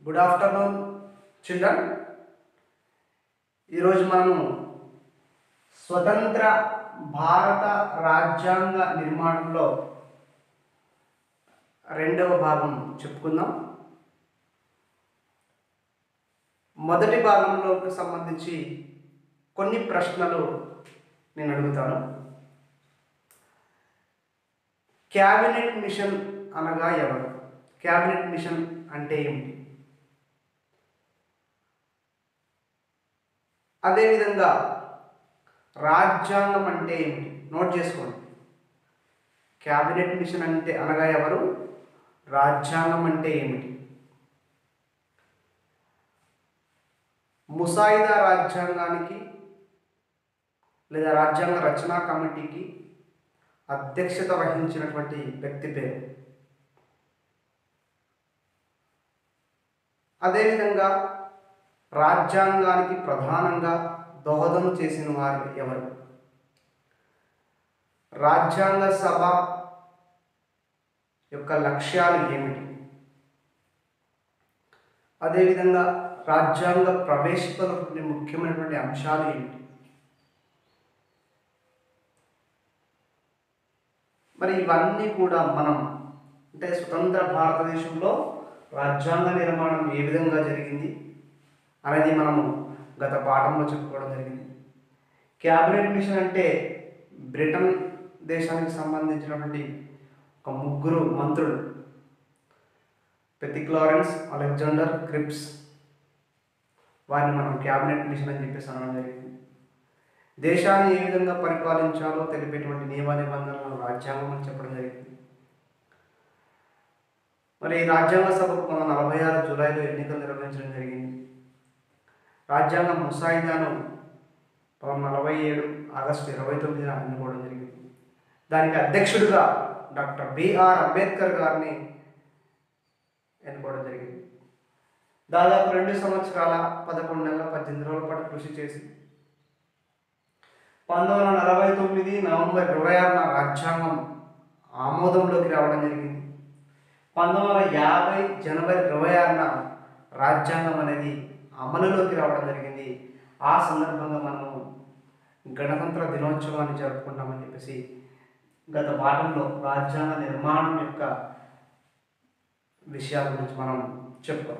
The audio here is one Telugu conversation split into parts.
గుడ్ ఆఫ్టర్నూన్ చిల్డ్రన్ ఈరోజు మనము స్వతంత్ర భారత రాజ్యాంగ నిర్మాణంలో రెండవ భాగం చెప్పుకుందాం మొదటి భాగంలోకి సంబంధించి కొన్ని ప్రశ్నలు నేను అడుగుతాను క్యాబినెట్ మిషన్ అనగా ఎవరు క్యాబినెట్ మిషన్ అంటే ఏమిటి అదేవిధంగా రాజ్యాంగం అంటే ఏమిటి నోట్ చేసుకోండి క్యాబినెట్ మిషన్ అంటే అనగా ఎవరు రాజ్యాంగం అంటే ఏమిటి ముసాయిదా రాజ్యాంగానికి లేదా రాజ్యాంగ రచనా కమిటీకి అధ్యక్షత వహించినటువంటి వ్యక్తి పేరు అదేవిధంగా రాజ్యాంగానికి ప్రధానంగా దోహదం చేసిన వారు ఎవరు రాజ్యాంగ సభ యొక్క లక్ష్యాలు ఏమిటి అదేవిధంగా రాజ్యాంగ ప్రవేశికలోని ముఖ్యమైనటువంటి అంశాలు ఏమిటి మరి ఇవన్నీ కూడా మనం అంటే స్వతంత్ర భారతదేశంలో రాజ్యాంగ నిర్మాణం ఏ విధంగా జరిగింది అనేది మనము గత పాఠంలో చెప్పుకోవడం జరిగింది క్యాబినెట్ మిషన్ అంటే బ్రిటన్ దేశానికి సంబంధించినటువంటి ఒక ముగ్గురు మంత్రులు పెతి క్లారెన్స్ అలెగ్జాండర్ క్రిప్స్ వారిని మనం క్యాబినెట్ మిషన్ అని చెప్పేసి అనడం జరిగింది దేశాన్ని ఏ విధంగా పరిపాలించాలో తెలిపేటువంటి నియమ నిబంధనలను రాజ్యాంగం అని చెప్పడం జరిగింది మరి ఈ రాజ్యాంగ సభకు మన నలభై ఆరు జూలైలో ఎన్నికలు నిర్వహించడం జరిగింది రాజ్యాంగ ముసాయిదాను పంతొమ్మిది నలభై ఏడు ఆగస్టు ఇరవై తొమ్మిదిన ఎన్నుకోవడం జరిగింది దానికి అధ్యక్షుడిగా డాక్టర్ బిఆర్ అంబేద్కర్ గారిని ఎన్నుకోవడం జరిగింది దాదాపు రెండు సంవత్సరాల పదకొండు నెలల పద్దెనిమిది రోజుల పాటు కృషి చేసి పంతొమ్మిది వందల నలభై తొమ్మిది నవంబర్ ఇరవై ఆరున రాజ్యాంగం ఆమోదంలోకి రావడం జరిగింది పంతొమ్మిది వందల యాభై జనవరి ఇరవై ఆరున రాజ్యాంగం అనేది అమలులోకి రావడం జరిగింది ఆ సందర్భంగా మనము గణతంత్ర దినోత్సవాన్ని జరుపుకుంటామని చెప్పేసి గత పాఠంలో రాజ్యాంగ నిర్మాణం యొక్క విషయాల గురించి మనం చెప్పుకోం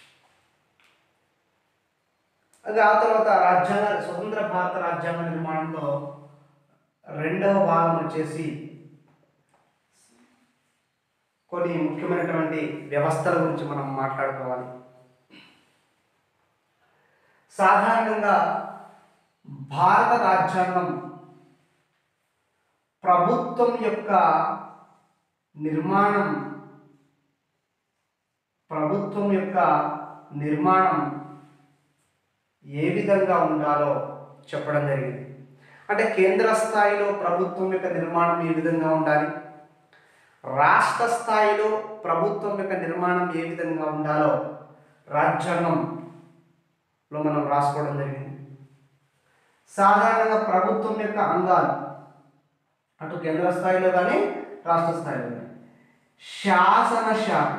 అది ఆ తర్వాత రాజ్యాంగ స్వతంత్ర భారత రాజ్యాంగ నిర్మాణంలో రెండవ భాగం వచ్చేసి కొన్ని ముఖ్యమైనటువంటి వ్యవస్థల గురించి మనం మాట్లాడుకోవాలి సాధారణంగా భారత రాజ్యాంగం ప్రభుత్వం యొక్క నిర్మాణం ప్రభుత్వం యొక్క నిర్మాణం ఏ విధంగా ఉండాలో చెప్పడం జరిగింది అంటే కేంద్ర స్థాయిలో ప్రభుత్వం యొక్క నిర్మాణం ఏ విధంగా ఉండాలి రాష్ట్ర స్థాయిలో ప్రభుత్వం యొక్క నిర్మాణం ఏ విధంగా ఉండాలో రాజ్యాంగంలో మనం రాసుకోవడం జరిగింది సాధారణంగా ప్రభుత్వం యొక్క అంగాలు అటు కేంద్ర స్థాయిలో కానీ రాష్ట్ర స్థాయిలో కానీ శాసన శాఖ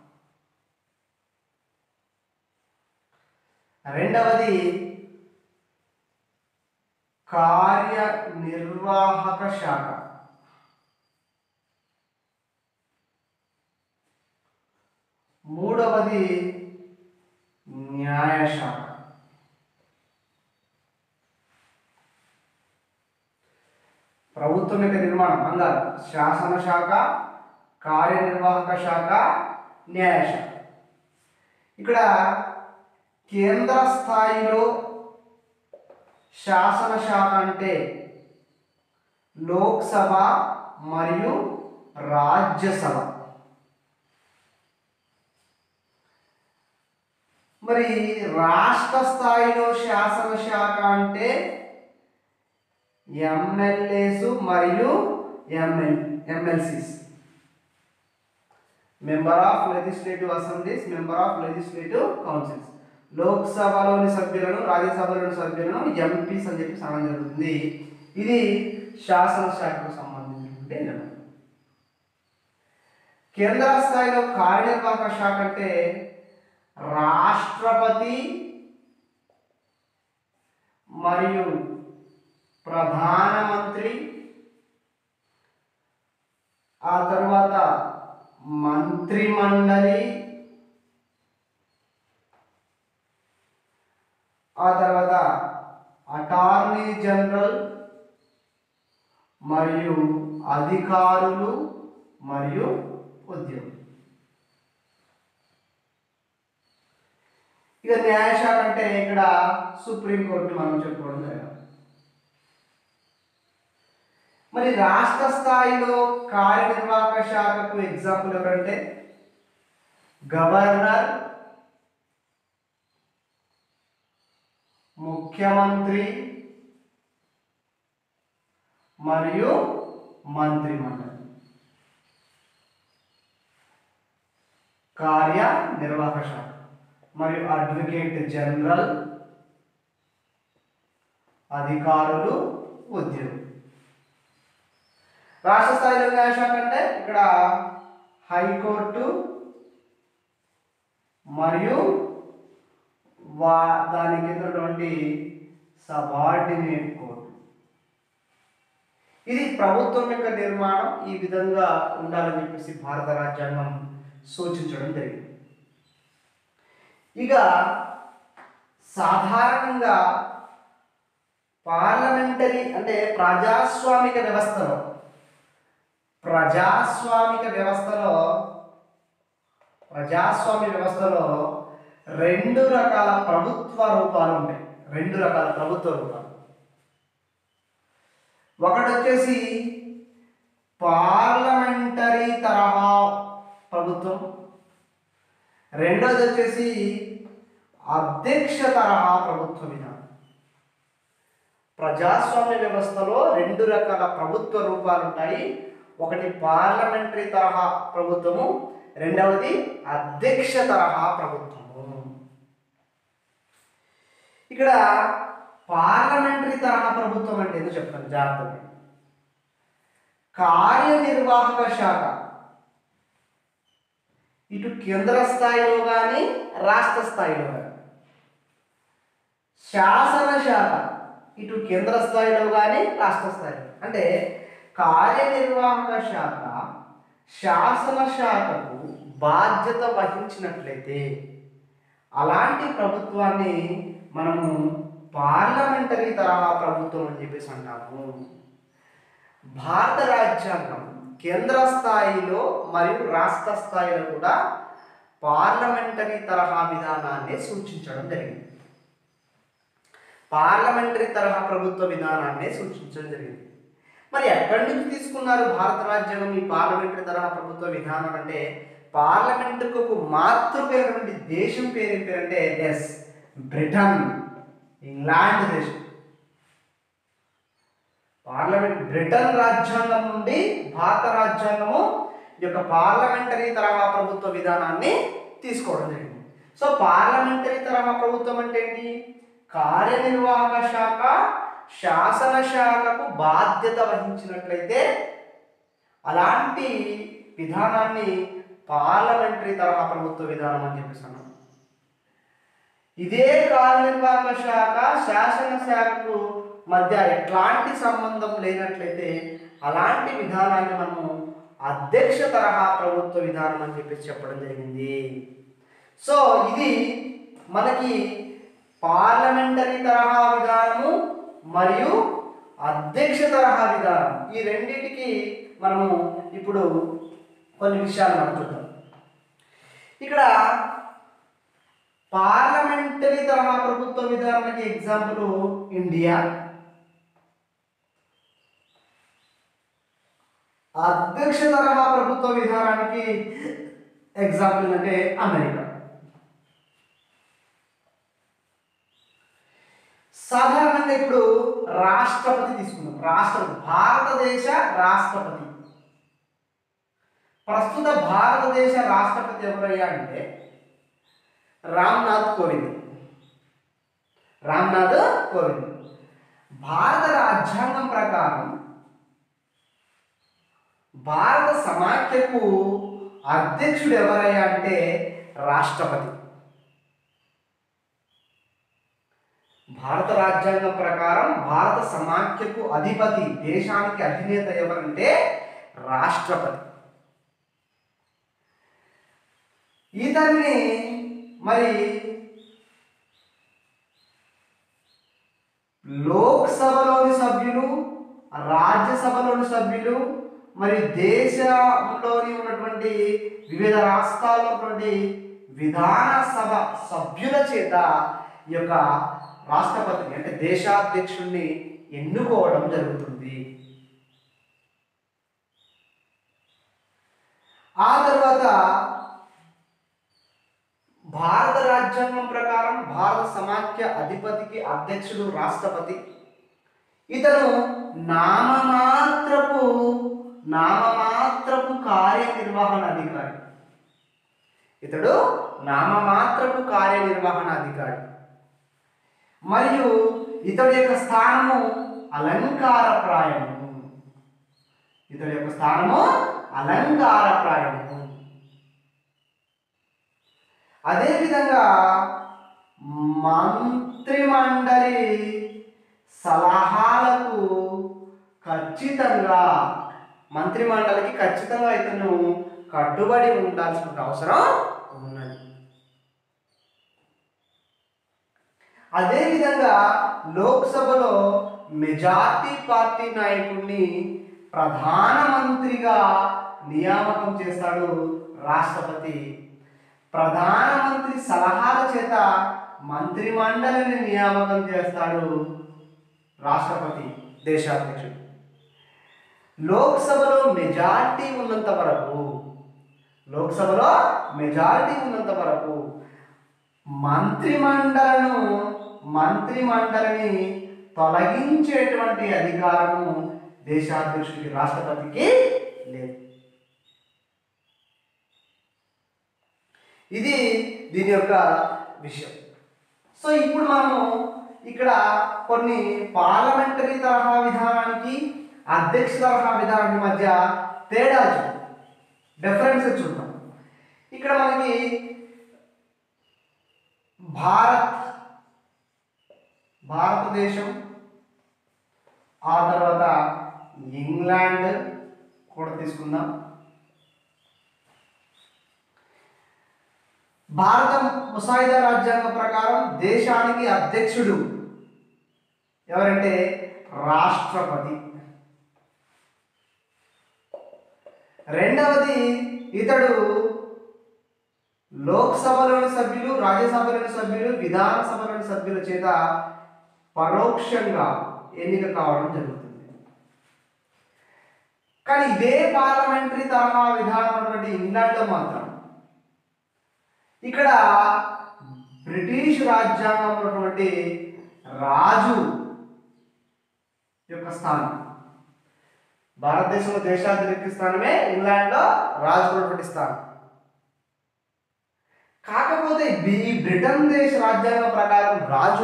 రెండవది కార్యనిర్వాహక శాఖ మూడవది న్యాయశాఖ ప్రభుత్వం యొక్క నిర్మాణం అంగారు శాసన శాఖ కార్యనిర్వాహక శాఖ న్యాయశాఖ ఇక్కడ కేంద్ర స్థాయిలో శాసన శాఖ అంటే లోక్సభ మరియు రాజ్యసభ మరి రాష్ట్ర స్థాయిలో శాసన శాఖ అంటే ఎమ్మెల్యేస్ మరియు ML MLCs member of legislative assemblies member of legislative councils లోక్సభలోని సభ్యులను రాజ్యసభలోని సభ్యులను ఎంపీస్ అని చెప్పి అనడం జరుగుతుంది ఇది శాసనశాఖకు సంబంధించినటువంటి నిర్ణయం కేంద్ర స్థాయిలో కార్యనిర్వాహక శాఖ అంటే రాష్ట్రపతి మరియు ప్రధానమంత్రి ఆ తర్వాత మంత్రిమండలి ఆ తర్వాత అటార్నీ జనరల్ మరియు అధికారులు మరియు ఉద్యోగులు ఇక న్యాయశాఖ అంటే ఇక్కడ సుప్రీంకోర్టుని మనం చెప్పుకోవడం జరిగింది మరి రాష్ట్ర స్థాయిలో కార్యనిర్వాహక శాఖకు ఎగ్జాంపుల్ ఎవరంటే గవర్నర్ ముఖ్యమంత్రి మరియు మంత్రిమండలి కార్యనిర్వాహక శాఖ మరియు అడ్వకేట్ జనరల్ అధికారులు ఉద్యోగులు రాష్ట్ర స్థాయిలో న్యాయశాఖ అంటే ఇక్కడ హైకోర్టు మరియు వా దాని కింద ఉన్నటువంటి సబార్డినేట్ కోర్టు ఇది ప్రభుత్వం యొక్క నిర్మాణం ఈ విధంగా ఉండాలని చెప్పేసి భారత రాజ్యాంగం సూచించడం జరిగింది ఇక సాధారణంగా పార్లమెంటరీ అంటే ప్రజాస్వామిక వ్యవస్థలో ప్రజాస్వామిక వ్యవస్థలో ప్రజాస్వామ్య వ్యవస్థలో రెండు రకాల ప్రభుత్వ రూపాలు ఉంటాయి రెండు రకాల ప్రభుత్వ రూపాలు ఒకటి వచ్చేసి పార్లమెంటరీ తరహా ప్రభుత్వం రెండోది వచ్చేసి అధ్యక్ష తరహా ప్రభుత్వ విధానం ప్రజాస్వామ్య వ్యవస్థలో రెండు రకాల ప్రభుత్వ రూపాలు ఉంటాయి ఒకటి పార్లమెంటరీ తరహా ప్రభుత్వము రెండవది అధ్యక్ష తరహా ప్రభుత్వము ఇక్కడ పార్లమెంటరీ తరహా ప్రభుత్వం అంటే ఏదో చెప్తాను జాగ్రత్తగా కార్యనిర్వాహక శాఖ ఇటు కేంద్ర స్థాయిలో కానీ రాష్ట్ర స్థాయిలో కానీ శాసన శాఖ ఇటు కేంద్ర స్థాయిలో కానీ రాష్ట్ర స్థాయిలో అంటే కార్యనిర్వాహక శాఖ శాసన శాఖకు బాధ్యత వహించినట్లయితే అలాంటి ప్రభుత్వాన్ని మనము పార్లమెంటరీ తరహా ప్రభుత్వం అని చెప్పేసి అంటాము భారత రాజ్యాంగం కేంద్ర స్థాయిలో మరియు రాష్ట్ర స్థాయిలో కూడా పార్లమెంటరీ తరహా విధానాన్ని సూచించడం జరిగింది పార్లమెంటరీ తరహా ప్రభుత్వ విధానాన్ని సూచించడం జరిగింది మరి ఎక్కడి నుంచి తీసుకున్నారు భారత రాజ్యాంగం ఈ పార్లమెంటరీ తరహా ప్రభుత్వ విధానం అంటే పార్లమెంటుకు ఒక మాతృకైనటువంటి దేశం పేరు ఏం పేరంటే ఎస్ బ్రిటన్ ఇంగ్లాండ్ దేశం పార్లమెంట్ బ్రిటన్ రాజ్యాంగం నుండి భారత రాజ్యాంగము ఈ యొక్క పార్లమెంటరీ తరహా ప్రభుత్వ విధానాన్ని తీసుకోవడం జరిగింది సో పార్లమెంటరీ తరహా ప్రభుత్వం అంటే ఏంటి కార్యనిర్వాహక శాఖ శాసన శాఖకు బాధ్యత వహించినట్లయితే అలాంటి విధానాన్ని పార్లమెంటరీ తరహా ప్రభుత్వ విధానం అని చెప్పేసి అన్నాం ఇదే కార్యనిర్వాహక శాఖ శాసన శాఖకు మధ్య ఎట్లాంటి సంబంధం లేనట్లయితే అలాంటి విధానాన్ని మనము అధ్యక్ష తరహా ప్రభుత్వ విధానం అని చెప్పేసి చెప్పడం జరిగింది సో ఇది మనకి పార్లమెంటరీ తరహా విధానము మరియు అధ్యక్ష తరహా విధానం ఈ రెండింటికి మనము ఇప్పుడు కొన్ని విషయాలు మనం చూద్దాం ఇక్కడ పార్లమెంటరీ తరహా ప్రభుత్వ విధానానికి ఎగ్జాంపుల్ ఇండియా అధ్యక్ష తరహా ప్రభుత్వ విధానానికి ఎగ్జాంపుల్ అంటే అమెరికా సాధారణంగా ఇప్పుడు రాష్ట్రపతి తీసుకున్నాం రాష్ట్రపతి భారతదేశ రాష్ట్రపతి ప్రస్తుత భారతదేశ రాష్ట్రపతి ఎవరయ్యా అంటే రామ్నాథ్ కోవింద్ రామ్నాథ్ కోవింద్ భారత రాజ్యాంగం ప్రకారం భారత సమాఖ్యకు అధ్యక్షుడు ఎవరయ్యా అంటే రాష్ట్రపతి భారత రాజ్యాంగం ప్రకారం భారత సమాఖ్యకు అధిపతి దేశానికి అధినేత ఎవరంటే రాష్ట్రపతి ఇతన్ని మరి లోక్సభలోని సభ్యులు రాజ్యసభలోని సభ్యులు మరియు దేశంలోని ఉన్నటువంటి వివిధ రాష్ట్రాల్లో ఉన్నటువంటి విధాన సభ సభ్యుల చేత ఈ యొక్క రాష్ట్రపతిని అంటే దేశాధ్యక్షుడిని ఎన్నుకోవడం జరుగుతుంది ఆ తర్వాత భారత రాజ్యాంగం ప్రకారం భారత సమాఖ్య అధిపతికి అధ్యక్షుడు రాష్ట్రపతి ఇతను నామమాత్రపు నామమాత్రపు కార్యనిర్వహణ అధికారి ఇతడు నామమాత్రపు కార్యనిర్వహణ అధికారి మరియు ఇతడి యొక్క స్థానము అలంకారప్రాయము ఇతడి యొక్క స్థానము అలంకారప్రాయము అదేవిధంగా మంత్రిమండలి సలహాలకు ఖచ్చితంగా మంత్రిమండలికి ఖచ్చితంగా ఇతను కట్టుబడి ఉండాల్సిన అవసరం ఉన్నది అదేవిధంగా లోక్సభలో మెజార్టీ పార్టీ నాయకుడిని ప్రధానమంత్రిగా నియామకం చేస్తాడు రాష్ట్రపతి ప్రధానమంత్రి సలహాల చేత మంత్రిమండలిని నియామకం చేస్తాడు రాష్ట్రపతి దేశాధ్యక్షుడు లోక్సభలో మెజార్టీ ఉన్నంత వరకు లోక్సభలో మెజారిటీ ఉన్నంత వరకు మంత్రిమండలను మంత్రిమండలిని తొలగించేటువంటి అధికారము దేశాధ్యక్షుడికి రాష్ట్రపతికి లేదు ఇది దీని యొక్క విషయం సో ఇప్పుడు మనము ఇక్కడ కొన్ని పార్లమెంటరీ తరహా విధానానికి అధ్యక్ష తరహా విధానానికి మధ్య తేడా చూద్దాం డిఫరెన్స్ చూద్దాం ఇక్కడ మనకి భారత్ భారతదేశం ఆ తర్వాత ఇంగ్లాండ్ కూడా తీసుకుందాం భారత ముసాయిదా రాజ్యాంగం ప్రకారం దేశానికి అధ్యక్షుడు ఎవరంటే రాష్ట్రపతి రెండవది ఇతడు లోక్సభలోని సభ్యులు రాజ్యసభలోని సభ్యులు విధానసభలోని సభ్యుల చేత పరోక్షంగా ఎన్నిక కావడం జరుగుతుంది కానీ ఇదే పార్లమెంటరీ తరహా విధానం ఉన్నటువంటి ఇంగ్లాండ్లో మాత్రం ఇక్కడ బ్రిటిష్ రాజ్యాంగం ఉన్నటువంటి రాజు యొక్క స్థానం భారతదేశంలో దేశాధిపత్య స్థానమే ఇంగ్లాండ్లో రాజు ఉన్నటువంటి స్థానం కాకపోతే ఈ బ్రిటన్ దేశ రాజ్యాంగం ప్రకారం రాజు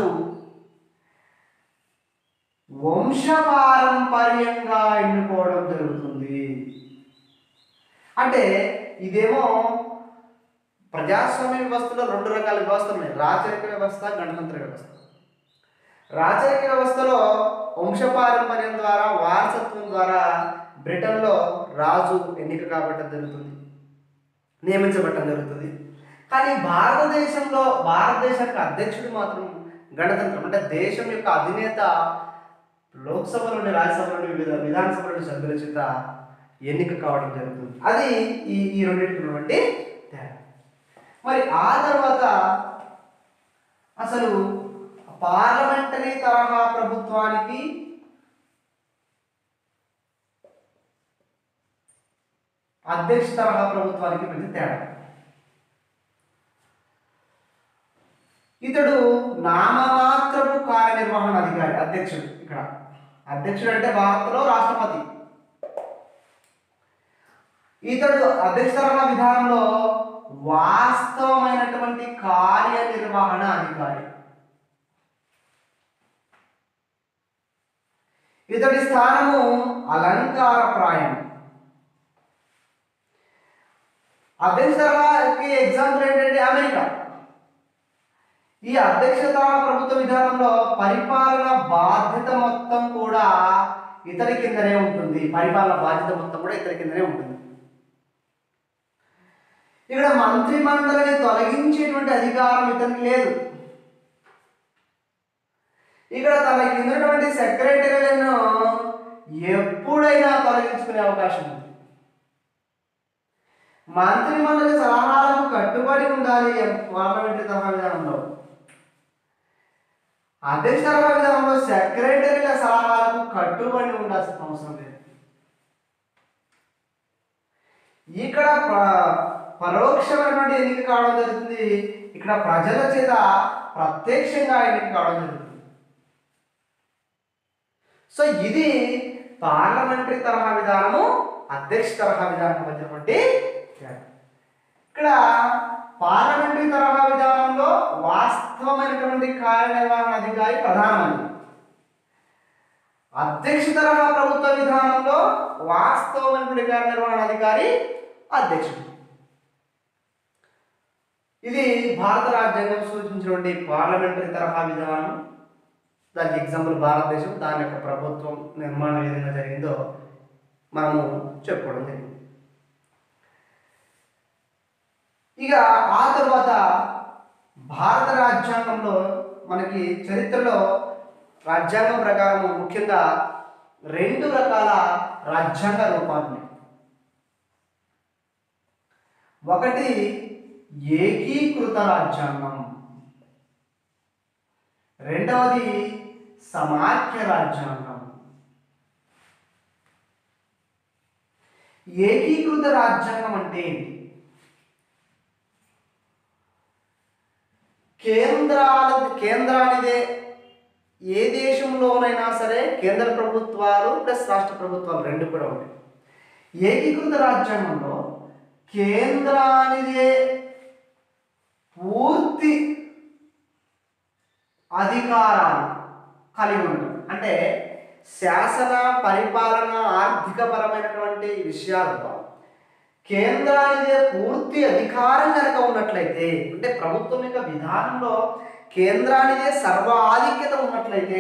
వంశపారంపర్యంగా ఎన్నుకోవడం జరుగుతుంది అంటే ఇదేమో ప్రజాస్వామ్య వ్యవస్థలో రెండు రకాల వ్యవస్థలు ఉన్నాయి రాచరిక వ్యవస్థ గణతంత్ర వ్యవస్థ రాచరిక వ్యవస్థలో వంశపారంపర్యం ద్వారా వారసత్వం ద్వారా బ్రిటన్లో రాజు ఎన్నిక కాబట్టడం జరుగుతుంది నియమించబడటం జరుగుతుంది కానీ భారతదేశంలో భారతదేశానికి అధ్యక్షుడు మాత్రం గణతంత్రం అంటే దేశం యొక్క అధినేత లోక్సభలోని రాజ్యసభలోని వివిధ విధానసభలోని సభ్యుల చేత ఎన్నిక కావడం జరుగుతుంది అది ఈ ఈ రెండింటికి ఉన్నటువంటి తేడా మరి ఆ తర్వాత అసలు పార్లమెంటరీ తరహా ప్రభుత్వానికి అధ్యక్ష తరహా ప్రభుత్వానికి మధ్య తేడా ఇతడు నామమాత్రపు కార్యనిర్వహణ అధికారి అధ్యక్షుడు ఇక్కడ అధ్యక్షుడు అంటే భారత్లో రాష్ట్రపతి ఇతడు అధ్యక్ష తరహా విధానంలో వాస్తవమైనటువంటి కార్యనిర్వహణ అధికారి ఇతడి స్థానము అలంకారప్రాయం అధ్యక్ష తరహాకి ఎగ్జాంపుల్ ఏంటంటే అమెరికా ఈ అధ్యక్షత ప్రభుత్వ విధానంలో పరిపాలన బాధ్యత మొత్తం కూడా ఇతని కిందనే ఉంటుంది పరిపాలన బాధ్యత మొత్తం కూడా ఇతని కిందనే ఉంటుంది ఇక్కడ మంత్రి మండలిని తొలగించేటువంటి అధికారం ఇతనికి లేదు ఇక్కడ తనకి ఉన్నటువంటి సెక్రటరీలను ఎప్పుడైనా తొలగించుకునే అవకాశం ఉంది మంత్రి మండలి సలహాలకు కట్టుబడి ఉండాలి పార్లమెంటరీ తరహా విధానంలో అధ్యక్ష తరహా విధానంలో సెక్రటరీల సలహాలకు కట్టుబడి ఉండాల్సిన అవసరం లేదు ఇక్కడ ప్ర- పరోక్షమైనటువంటి ఎన్నిక కావడం జరుగుతుంది ఇక్కడ ప్రజల చేత ప్రత్యక్షంగా ఎన్నిక కావడం జరుగుతుంది సో ఇది పార్లమెంటరీ తరహా విధానము అధ్యక్ష తరహా విధానం మధ్యటువంటి తేడా. ఇక్కడ పార్లమెంటరీ తరహా విధానంలో వాస్తవమైనటువంటి కార్యనిర్వహణ అధికారి ప్రధానమంత్రి అధ్యక్ష తరహా ప్రభుత్వ విధానంలో వాస్తవమైనటువంటి కార్యనిర్వహణ అధికారి అధ్యక్షుడు ఇది భారత రాజ్యాంగం సూచించినటువంటి పార్లమెంటరీ తరహా విధానం దానికి ఎగ్జాంపుల్ భారతదేశం దాని యొక్క ప్రభుత్వం నిర్మాణం ఏ విధంగా జరిగిందో మనము చెప్పుకోవడం జరిగింది ఇక ఆ తర్వాత భారత రాజ్యాంగంలో మనకి చరిత్రలో రాజ్యాంగం ప్రకారం ముఖ్యంగా రెండు రకాల రాజ్యాంగ రూపాలు ఉన్నాయి ఒకటి ఏకీకృత రాజ్యాంగం రెండవది సమాఖ్య రాజ్యాంగం ఏకీకృత రాజ్యాంగం అంటే ఏంటి కేంద్రాల కేంద్రానిదే ఏ దేశంలోనైనా సరే కేంద్ర ప్రభుత్వాలు ప్లస్ రాష్ట్ర ప్రభుత్వాలు రెండు కూడా ఉంటాయి ఏకీకృత రాజ్యాంగంలో కేంద్రానిదే పూర్తి అధికారాలు కలిగి ఉంటాం అంటే శాసన పరిపాలన ఆర్థిక పరమైనటువంటి విషయాలలో కేంద్రానిదే పూర్తి అధికారం కనుక ఉన్నట్లయితే అంటే ప్రభుత్వం యొక్క విధానంలో కేంద్రానిదే సర్వాధిక్యత ఉన్నట్లయితే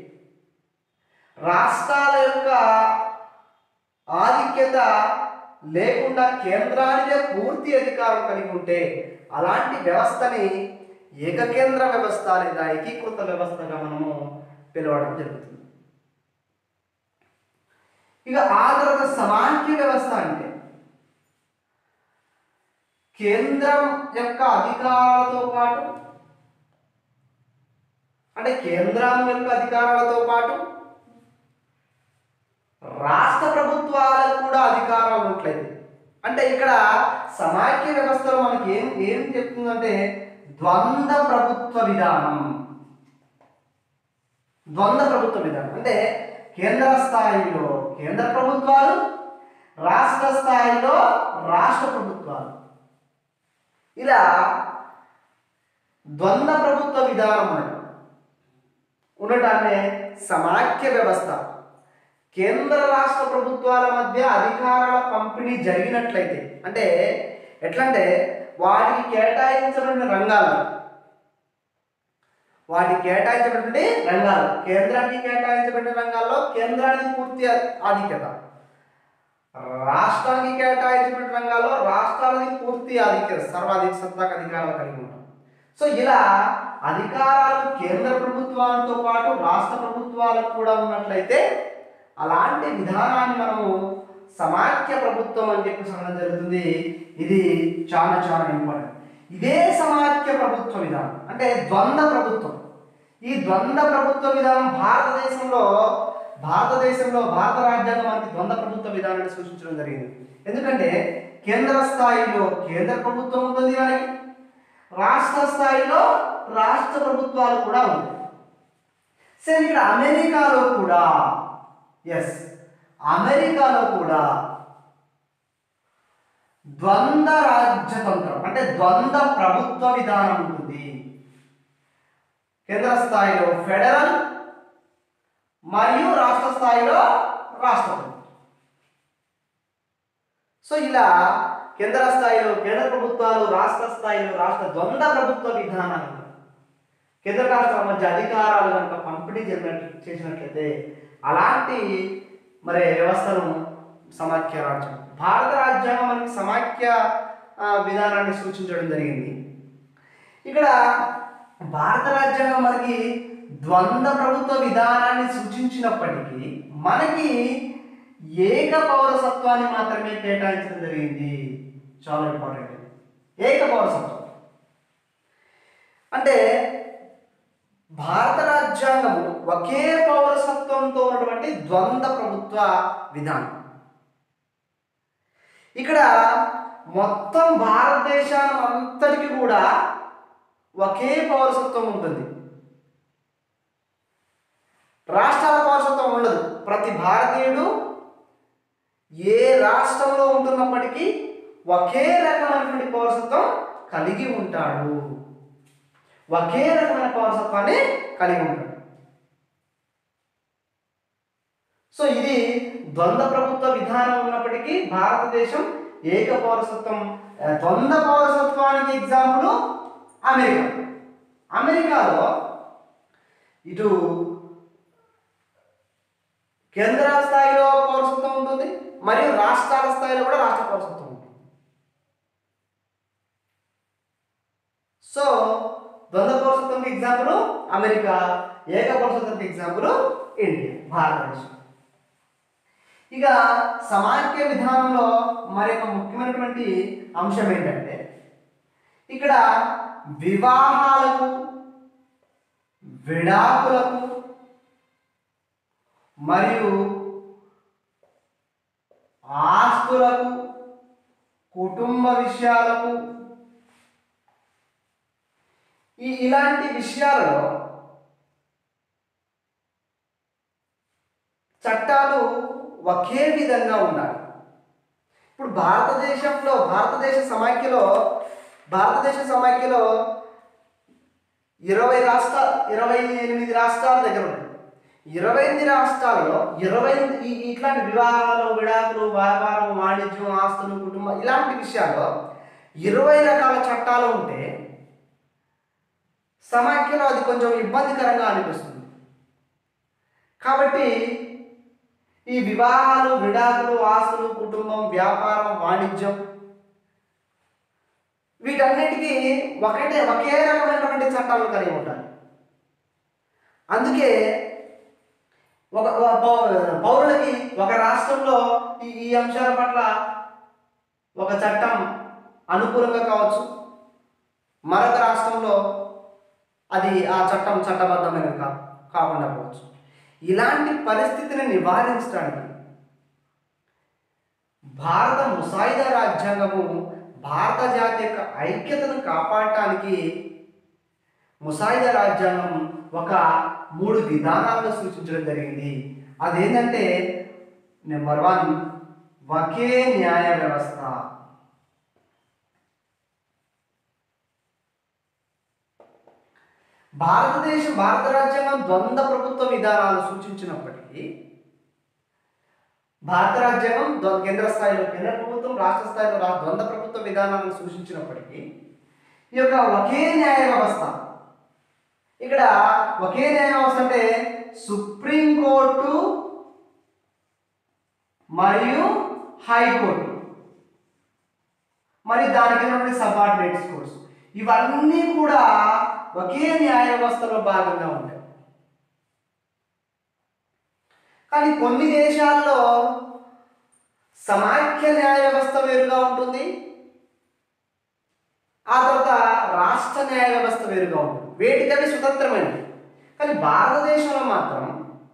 రాష్ట్రాల యొక్క ఆధిక్యత లేకుండా కేంద్రానిదే పూర్తి అధికారం కలిగి ఉంటే అలాంటి వ్యవస్థని ఏకకేంద్ర వ్యవస్థ లేదా ఏకీకృత వ్యవస్థగా మనము పిలవడం జరుగుతుంది ఇక ఆ తర్వాత సమాఖ్య వ్యవస్థ అంటే కేంద్రం యొక్క అధికారాలతో పాటు అంటే కేంద్రం యొక్క అధికారాలతో పాటు రాష్ట్ర ప్రభుత్వాలకు కూడా అధికారాలు ఉన్నట్లయితే అంటే ఇక్కడ సమాఖ్య వ్యవస్థలో మనకి ఏం ఏం చెప్తుందంటే ద్వంద్వ ప్రభుత్వ విధానం ద్వంద్వ ప్రభుత్వ విధానం అంటే కేంద్ర స్థాయిలో కేంద్ర ప్రభుత్వాలు రాష్ట్ర స్థాయిలో రాష్ట్ర ప్రభుత్వాలు ఇలా ద్వంద్వ ప్రభుత్వ విధానం అన్నట్టు ఉండటాన్ని సమాఖ్య వ్యవస్థ కేంద్ర రాష్ట్ర ప్రభుత్వాల మధ్య అధికారాల పంపిణీ జరిగినట్లయితే అంటే ఎట్లంటే వాటికి కేటాయించబడిన రంగాలు వాటికి కేటాయించబడిన రంగాలు కేంద్రానికి కేటాయించబడిన రంగాల్లో కేంద్రానికి పూర్తి ఆధిక్యత రాష్ట్రానికి కేటాయించబడిన రంగాల్లో రాష్ట్రాలకి పూర్తి ఆధిక్యత సర్వాధిక సత్తాక అధికారాలు కలిగి ఉంటాం సో ఇలా అధికారాలు కేంద్ర ప్రభుత్వాలతో పాటు రాష్ట్ర ప్రభుత్వాలకు కూడా ఉన్నట్లయితే అలాంటి విధానాన్ని మనము సమాఖ్య ప్రభుత్వం అని చెప్పి అనడం జరుగుతుంది ఇది చాలా చాలా ఇంపార్టెంట్ ఇదే సమాఖ్య ప్రభుత్వ విధానం అంటే ద్వంద్వ ప్రభుత్వం ఈ ద్వంద్వ ప్రభుత్వ విధానం భారతదేశంలో భారతదేశంలో భారత రాజ్యాంగం మనకి ద్వంద్వ ప్రభుత్వ విధానాన్ని సూచించడం జరిగింది ఎందుకంటే కేంద్ర స్థాయిలో కేంద్ర ప్రభుత్వం ఉంటుంది మనకి రాష్ట్ర స్థాయిలో రాష్ట్ర ప్రభుత్వాలు కూడా ఉంటాయి సరే ఇక్కడ అమెరికాలో కూడా ఎస్ అమెరికాలో కూడా ద్వంద్వ రాజ్యతంత్రం అంటే ద్వంద్వ ప్రభుత్వ విధానం ఉంటుంది కేంద్ర స్థాయిలో ఫెడరల్ మరియు రాష్ట్ర స్థాయిలో రాష్ట్ర ప్రభుత్వం సో ఇలా కేంద్ర స్థాయిలో కేంద్ర ప్రభుత్వాలు రాష్ట్ర స్థాయిలో రాష్ట్ర ద్వంద్వ ప్రభుత్వ విధానాలు ఉన్నాయి. కేంద్ర రాష్ట్రాల మధ్య అధికారాలు కనుక పంపిణీ జరిగినట్లు చేసినట్లయితే అలాంటి మరి వ్యవస్థను సమాఖ్య రాజ్యం భారత రాజ్యాంగం మనకి సమాఖ్య ఆ, విధానాన్ని సూచించడం జరిగింది ఇక్కడ భారత రాజ్యాంగం మనకి ద్వంద్వ ప్రభుత్వ విధానాన్ని సూచించినప్పటికీ మనకి ఏక పౌరసత్వాన్ని మాత్రమే కేటాయించడం జరిగింది చాలా ఇంపార్టెంట్ ఏక పౌరసత్వం అంటే భారత రాజ్యాంగము ఒకే పౌరసత్వంతో ఉన్నటువంటి ద్వంద్వ ప్రభుత్వ విధానం ఇక్కడ మొత్తం భారతదేశాన్ని అంతటికి కూడా ఒకే పౌరసత్వం ఉంటుంది రాష్ట్రాల పౌరసత్వం ఉండదు ప్రతి భారతీయుడు ఏ రాష్ట్రంలో ఉంటున్నప్పటికీ ఒకే రకమైనటువంటి పౌరసత్వం కలిగి ఉంటాడు ఒకే రకమైన పౌరసత్వాన్ని కలిగి ఉంటాడు సో ఇది ద్వంద్వ ప్రభుత్వ విధానం ఉన్నప్పటికీ భారతదేశం ఏక పౌరసత్వం ఆ, ద్వంద్వ పౌరసత్వానికి ఎగ్జాంపుల్ అమెరికా అమెరికాలో ఇటు కేంద్ర స్థాయిలో పౌరసత్వం ఉంటుంది మరియు రాష్ట్రాల స్థాయిలో కూడా రాష్ట్ర పౌరసత్వం ఉంటుంది సో ద్వంద్వ పౌరసత్వంకి ఎగ్జాంపుల్ అమెరికా ఏక పౌరసత్వంకి ఎగ్జాంపుల్ ఇండియా భారతదేశం ఇక సమాఖ్య విధానంలో మరి ఒక ముఖ్యమైనటువంటి అంశం ఏంటంటే ఇక్కడ వివాహాలకు విడాకులకు మరియు ఆస్తులకు కుటుంబ విషయాలకు ఈ ఇలాంటి విషయాలలో చట్టాలు ఒకే విధంగా ఉండాలి ఇప్పుడు భారతదేశంలో భారతదేశ సమాఖ్యలో భారతదేశ సమాఖ్యలో ఇరవై రాష్ట్ర ఇరవై ఎనిమిది రాష్ట్రాల దగ్గర ఉన్నాయి ఇరవై ఎనిమిది రాష్ట్రాలలో ఇరవై ఈ- ఇట్లాంటి వివాహాలు విడాకులు వ్యాపారం వాణిజ్యం ఆస్తులు కుటుంబం ఇలాంటి విషయాల్లో ఇరవై రకాల చట్టాలు ఉంటే సమాఖ్యలో అది కొంచెం ఇబ్బందికరంగా అనిపిస్తుంది కాబట్టి ఈ వివాహాలు విడాకులు ఆస్తులు కుటుంబం వ్యాపారం వాణిజ్యం వీటన్నిటికీ ఒకటే ఒకే రకమైనటువంటి చట్టాలు కలిగి ఉంటాయి అందుకే ఒక ఒక పౌ- పౌరులకి ఒక రాష్ట్రంలో ఈ ఈ అంశాల పట్ల ఒక చట్టం అనుకూలంగా కావచ్చు మరొక రాష్ట్రంలో అది ఆ చట్టం చట్టబద్ధమైనది కా కాకుండా పోవచ్చు ఇలాంటి పరిస్థితిని నివారించడానికి భారత ముసాయిదా రాజ్యాంగము భారత జాతి యొక్క ఐక్యతను కాపాడటానికి ముసాయిదా రాజ్యాంగం ఒక మూడు విధానాలను సూచించడం జరిగింది అదేంటంటే నెంబర్ వన్ ఒకే న్యాయ వ్యవస్థ భారతదేశం భారత రాజ్యాంగం ద్వంద్వ ప్రభుత్వ విధానాలు సూచించినప్పటికీ భారత రాజ్యాంగం ద్వ- కేంద్ర స్థాయిలో కేంద్ర ప్రభుత్వం రాష్ట్ర స్థాయిలో రా- ద్వంద్వ ప్రభుత్వ విధానాలను సూచించినప్పటికీ ఈ యొక్క ఒకే న్యాయ వ్యవస్థ ఇక్కడ ఒకే న్యాయ వ్యవస్థ అంటే సుప్రీంకోర్టు మరియు హైకోర్టు మరి దానికి ఉన్నటువంటి సబార్డినేట్స్ కోర్స్ ఇవన్నీ కూడా ఒకే న్యాయ వ్యవస్థలో భాగంగా ఉంటాయి కానీ కొన్ని దేశాల్లో సమాఖ్య న్యాయ వ్యవస్థ వేరుగా ఉంటుంది ఆ తర్వాత రాష్ట్ర న్యాయ వ్యవస్థ వేరుగా ఉంటుంది వేటికవి స్వతంత్రమైనవి కానీ భారతదేశంలో మాత్రం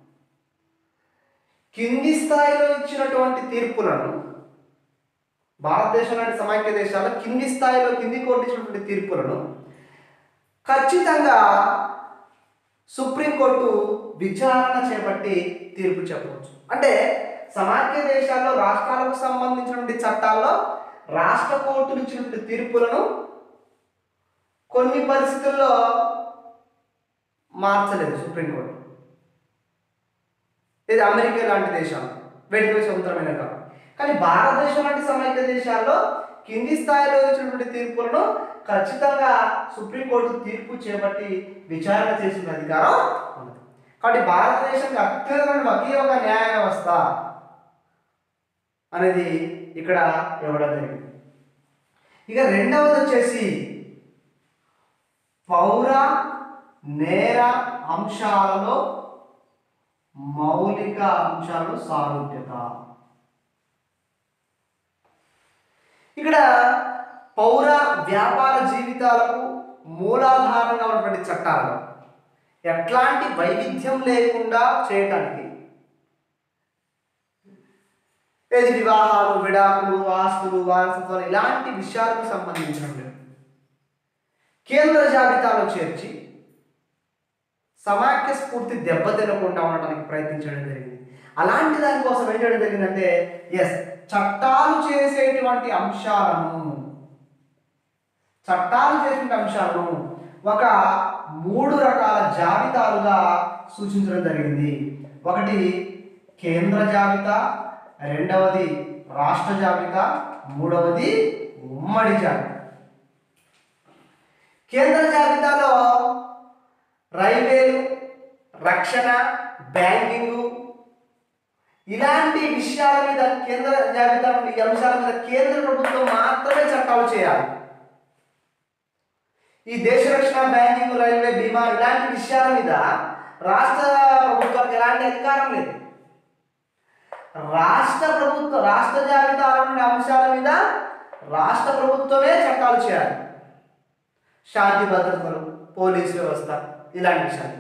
కింది స్థాయిలో ఇచ్చినటువంటి తీర్పులను భారతదేశం లాంటి సమాఖ్య దేశాల్లో కింది స్థాయిలో కింది కోర్టు ఇచ్చినటువంటి తీర్పులను ఖచ్చితంగా సుప్రీంకోర్టు విచారణ చేపట్టి తీర్పు చెప్పవచ్చు అంటే సమాఖ్య దేశాల్లో రాష్ట్రాలకు సంబంధించినటువంటి చట్టాల్లో రాష్ట్ర కోర్టులు ఇచ్చినటువంటి తీర్పులను కొన్ని పరిస్థితుల్లో మార్చలేదు సుప్రీంకోర్టు ఇది అమెరికా లాంటి దేశాలు వేటికి స్వతంత్రమైన కాదు కానీ భారతదేశం లాంటి సమైక్య దేశాల్లో కింది స్థాయిలో ఇచ్చినటువంటి తీర్పులను ఖచ్చితంగా సుప్రీంకోర్టు తీర్పు చేపట్టి విచారణ చేసిన అధికారం ఉన్నది కాబట్టి భారతదేశానికి అత్యున్నతమైన ఒకే ఒక న్యాయ వ్యవస్థ అనేది ఇక్కడ ఇవ్వడం జరిగింది ఇక రెండవది వచ్చేసి పౌర నేర అంశాలలో మౌలిక అంశాలు సారూప్యత ఇక్కడ పౌర వ్యాపార జీవితాలకు మూలాధారంగా ఉన్నటువంటి చట్టాలు ఎట్లాంటి వైవిధ్యం లేకుండా చేయటానికి ఏది వివాహాలు విడాకులు ఆస్తులు వారసత్వాలు ఇలాంటి విషయాలకు సంబంధించినవి కేంద్ర జాబితాలో చేర్చి సమాఖ్య స్ఫూర్తి దెబ్బతినకుండా ఉండడానికి ప్రయత్నించడం జరిగింది అలాంటి దానికోసం ఏం చేయడం జరిగిందంటే ఎస్ చట్టాలు చేసేటువంటి అంశాలను చట్టాలు చేసిన అంశాలను ఒక మూడు రకాల జాబితాలుగా సూచించడం జరిగింది ఒకటి కేంద్ర జాబితా రెండవది రాష్ట్ర జాబితా మూడవది ఉమ్మడి జాబితా కేంద్ర జాబితాలో రైల్వేలు రక్షణ బ్యాంకింగు ఇలాంటి విషయాల మీద కేంద్ర జాబితా ఈ అంశాల మీద కేంద్ర ప్రభుత్వం మాత్రమే చట్టాలు చేయాలి ఈ దేశ రక్షణ బ్యాంకింగ్ రైల్వే బీమా ఇలాంటి విషయాల మీద రాష్ట్ర ప్రభుత్వానికి ఎలాంటి అధికారం లేదు రాష్ట్ర ప్రభుత్వ రాష్ట్ర జాబితాలో ఉండే అంశాల మీద రాష్ట్ర ప్రభుత్వమే చట్టాలు చేయాలి శాంతి భద్రతలు పోలీస్ వ్యవస్థ ఇలాంటి విషయాలు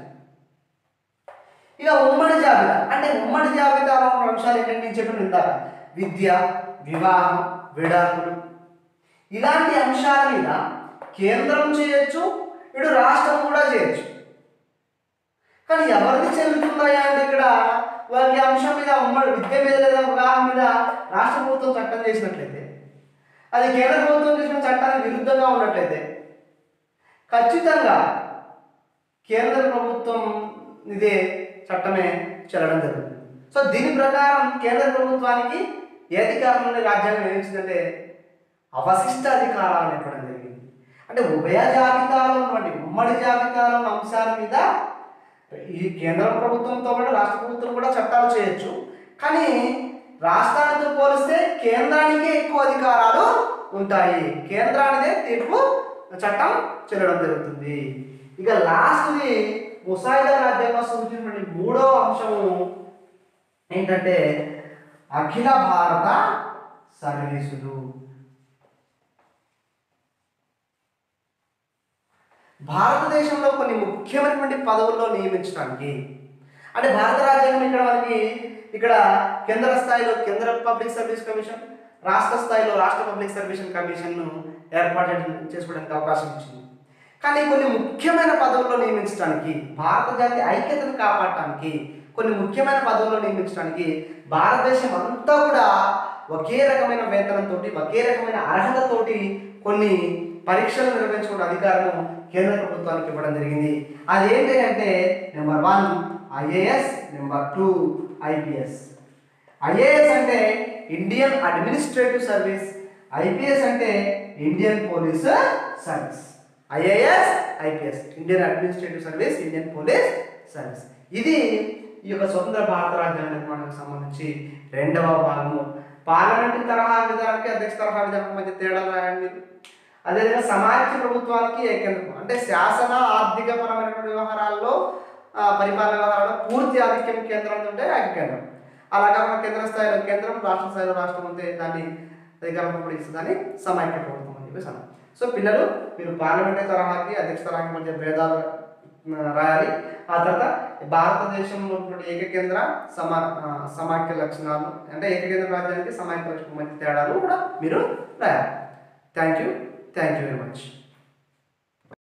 ఇక ఉమ్మడి జాబితా అంటే ఉమ్మడి జాబితాలో ఉన్న అంశాలు ఏంటంటే నేను చెప్పిన ఇందాక విద్య వివాహం విడాకులు ఇలాంటి అంశాల మీద కేంద్రం చేయొచ్చు ఇటు రాష్ట్రం కూడా చేయొచ్చు కానీ ఎవరిని చెల్లుతున్నాయా అంటే ఇక్కడ వారి అంశం మీద ఉమ్మడి విద్య మీద లేదా వివాహం మీద రాష్ట్ర ప్రభుత్వం చట్టం చేసినట్లయితే అది కేంద్ర ప్రభుత్వం చేసిన చట్టానికి విరుద్ధంగా ఉన్నట్లయితే ఖచ్చితంగా కేంద్ర ప్రభుత్వం ఇదే చట్టమే చెల్లడం జరుగుతుంది సో దీని ప్రకారం కేంద్ర ప్రభుత్వానికి ఏ అధికారం నుండి రాజ్యాంగం ఏమించిందంటే అవశిష్ట అధికారాలను ఇవ్వడం జరిగింది అంటే ఉభయ జాబితాలో ఉన్నటువంటి ఉమ్మడి జాబితాలో ఉన్న అంశాల మీద ఈ కేంద్ర ప్రభుత్వంతో పాటు రాష్ట్ర ప్రభుత్వం కూడా చట్టాలు చేయొచ్చు కానీ రాష్ట్రాలతో పోలిస్తే కేంద్రానికే ఎక్కువ అధికారాలు ఉంటాయి కేంద్రానిదే తీర్పు చట్టం చెల్లడం జరుగుతుంది ఇక లాస్ట్ది ముసాయిదా రాజ్యాంగం సూచించినటువంటి మూడవ అంశము ఏంటంటే అఖిల భారత సర్వీసులు భారతదేశంలో కొన్ని ముఖ్యమైనటువంటి పదవుల్లో నియమించడానికి అంటే భారత రాజ్యాంగం ఇక్కడ మనకి ఇక్కడ కేంద్ర స్థాయిలో కేంద్ర పబ్లిక్ సర్వీస్ కమిషన్ రాష్ట్ర స్థాయిలో రాష్ట్ర పబ్లిక్ సర్వీస్ కమిషన్ను ఏర్పాటు చేసుకోవడానికి అవకాశం ఇచ్చింది కానీ కొన్ని ముఖ్యమైన పదవుల్లో నియమించడానికి భారత జాతి ఐక్యతను కాపాడటానికి కొన్ని ముఖ్యమైన పదవుల్లో నియమించడానికి భారతదేశం అంతా కూడా ఒకే రకమైన వేతనంతో ఒకే రకమైన అర్హతతోటి కొన్ని పరీక్షలు నిర్వహించుకునే అధికారం కేంద్ర ప్రభుత్వానికి ఇవ్వడం జరిగింది అదేంటి అంటే number one IAS number two IPS IAS అంటే ఇండియన్ అడ్మినిస్ట్రేటివ్ సర్వీస్ ఐపీఎస్ అంటే Indian police service IAS IPS Indian administrative service Indian police service ఇది ఈ యొక్క స్వతంత్ర భారత రాజ్యాంగ నిర్మాణానికి సంబంధించి రెండవ భాగము పార్లమెంటు తరహా విధానానికి అధ్యక్ష తరహా విధానానికి మధ్య తేడాలు రాయండి మీరు అదేవిధంగా సమాఖ్య ప్రభుత్వానికి ఏకేంద్రం అంటే శాసన ఆర్థిక పరమైనటువంటి వ్యవహారాల్లో ఆ, పరిపాలన వ్యవహారాల్లో పూర్తి ఆధిక్యం కేంద్రం ఉంటే ఐక్యకేంద్రం అలా కాకుండా కేంద్ర స్థాయిలో కేంద్రం రాష్ట్ర స్థాయిలో రాష్ట్రం ఉంటే దాన్ని అధికారం కూడా ఇస్తుందని సమాఖ్య ప్రభుత్వం అని చెప్పేసి అన్నాం సో పిల్లలు మీరు పార్లమెంటరీ తరహాకి అధ్యక్ష తరహాకి మధ్య భేదాలు ఆ, రాయాలి ఆ తర్వాత భారతదేశంలో ఉన్నటువంటి ఏకకేంద్ర సమా ఆ, సమాఖ్య లక్షణాలు అంటే ఏకకేంద్ర రాజ్యానికి సమాఖ్య లక్షణం మధ్య తేడాలు కూడా మీరు రాయాలి thank you thank you very much